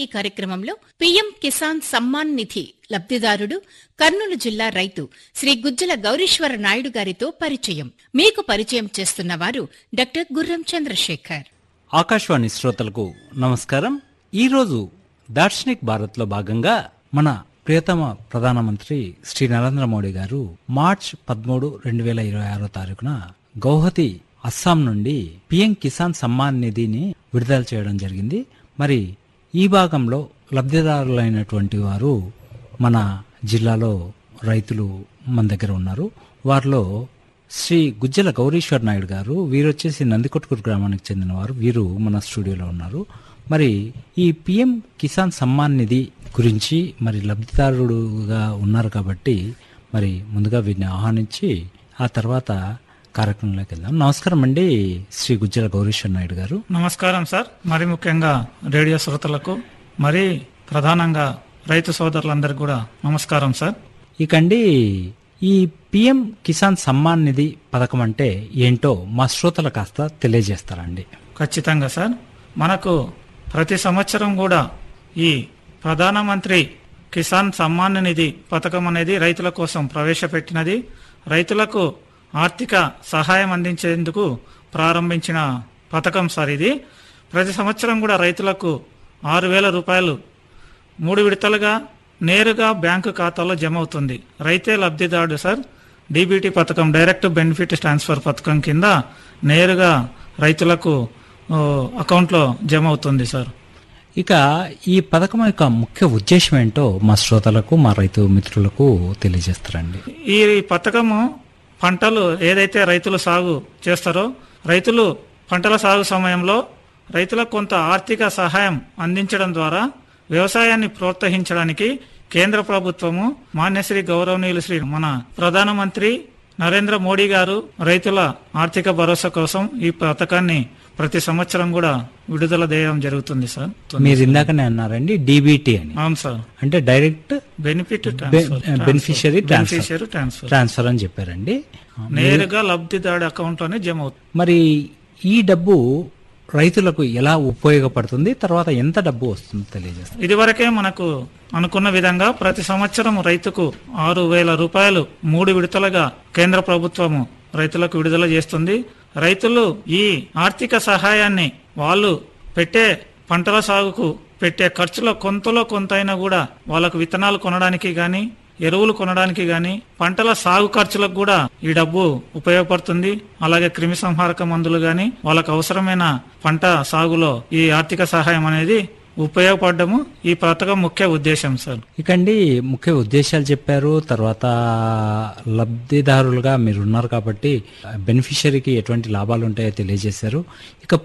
ఈ కార్యక్రమంలో పీఎం కిసాన్ సమ్మాన్ నిధి లబ్ధిదారుడు కర్నూలు జిల్లా రైతు శ్రీ గుజ్జల గౌరీశ్వర నాయుడు గారితో పరిచయం మీకు పరిచయం చేస్తున్న వారు డాక్టర్ గుర్రం చంద్రశేఖర్ ఆకాశవాణి శ్రోతలకు నమస్కారం ఈరోజు దార్శనిక్ భారత్లో భాగంగా మన ప్రియతమ ప్రధానమంత్రి శ్రీ నరేంద్ర మోడీ గారు మార్చ్ పదమూడు రెండు వేల ఇరవై ఆరో తారీఖున గౌహతి అస్సాం నుండి పిఎం కిసాన్ సమ్మాన్ నిధిని విడుదల చేయడం జరిగింది మరి ఈ భాగంలో లబ్ధిదారులైనటువంటి వారు మన జిల్లాలో రైతులు మన దగ్గర ఉన్నారు వారిలో శ్రీ గుజ్జల గౌరీశ్వర్ నాయుడు గారు వీరు వచ్చేసి నందికొట్కూరు గ్రామానికి చెందినవారు వీరు మన స్టూడియోలో ఉన్నారు మరి ఈ పిఎం కిసాన్ సమ్మాన్ నిధి గురించి మరి లబ్ధిదారుడుగా ఉన్నారు కాబట్టి మరి ముందుగా వీరిని ఆహ్వానించి ఆ తర్వాత కార్యక్రమంలోకి వెళ్దాం నమస్కారం అండి శ్రీ గుజ్జల గౌరీశ్వర్ నాయుడు గారు నమస్కారం సార్ మరి ముఖ్యంగా రేడియో శ్రోతలకు మరి ప్రధానంగా రైతు సోదరులందరికీ కూడా నమస్కారం సార్ ఇకండి ఈ పిఎం కిసాన్ సమ్మాన్ నిధి పథకం అంటే ఏంటో మా శ్రోతలు కాస్త తెలియజేస్తారండి ఖచ్చితంగా సార్ మనకు ప్రతి సంవత్సరం కూడా ఈ ప్రధానమంత్రి కిసాన్ సమ్మాన్ నిధి పథకం అనేది రైతుల కోసం ప్రవేశపెట్టినది రైతులకు ఆర్థిక సహాయం అందించేందుకు ప్రారంభించిన పథకం సార్ ఇది ప్రతి సంవత్సరం కూడా రైతులకు ఆరు వేల రూపాయలు మూడు విడతలుగా నేరుగా బ్యాంకు ఖాతాలో జమ అవుతుంది రైతే లబ్ధిదారుడు సార్ డీబీటీ పథకం డైరెక్ట్ బెనిఫిట్ ట్రాన్స్ఫర్ పథకం కింద నేరుగా రైతులకు ఓ, అకౌంట్లో జమ అవుతుంది సార్ ఇక ఈ పథకం యొక్క ముఖ్య ఉద్దేశం ఏంటో మా శ్రోతలకు మా రైతు మిత్రులకు తెలియజేస్తారండి ఈ పథకము పంటలు ఏదైతే రైతులు సాగు చేస్తారో రైతులు పంటల సాగు సమయంలో రైతులకు కొంత ఆర్థిక సహాయం అందించడం ద్వారా వ్యవసాయాన్ని ప్రోత్సహించడానికి కేంద్ర ప్రభుత్వము మాన్యశ్రీ గౌరవనీయులు శ్రీ మన ప్రధానమంత్రి నరేంద్ర మోడీ గారు రైతుల ఆర్థిక భరోసా కోసం ఈ పథకాన్ని ప్రతి సంవత్సరం కూడా విడుదల చేయడం జరుగుతుంది సార్ మీరు ఇందాకనే అన్నారండి డీబీటీ అని అవును సార్ అంటే direct benefit beneficiary transfer beneficiary transfer transfer అని చెప్పారండి నేరుగా లబ్ధిదారుడి అకౌంట్లోనే జమ అవుతుంది మరి ఈ డబ్బు రైతులకు ఎలా ఉపయోగపడుతుంది తర్వాత ఎంత డబ్బు వస్తుందో తెలియజేస్తారు ఇదివరకే మనకు అనుకున్న విధంగా ప్రతి సంవత్సరం రైతుకు ఆరు వేల రూపాయలు మూడు విడతలుగా కేంద్ర ప్రభుత్వము రైతులకు విడుదల చేస్తుంది రైతులు ఈ ఆర్థిక సహాయాన్ని వాళ్ళు పెట్టే పంటల సాగుకు పెట్టే ఖర్చులో కొంతలో కొంతైనా కూడా వాళ్ళకు విత్తనాలు కొనడానికి గాని ఎరువులు కొనడానికి గాని పంటల సాగు ఖర్చులకు కూడా ఈ డబ్బు ఉపయోగపడుతుంది అలాగే క్రిమి సంహారక మందులు గాని వాళ్ళకు అవసరమైన పంట సాగులో ఈ ఆర్థిక సహాయం అనేది ఉపయోగపడము ఈ పథకం ముఖ్య ఉద్దేశం సార్ ఇకండి ముఖ్య ఉద్దేశాలు చెప్పారు తర్వాత లబ్ధిదారులుగా మీరు ఉన్నారు కాబట్టి బెనిఫిషరీకి ఎటువంటి లాభాలు ఉంటాయో తెలియజేశారు ఇక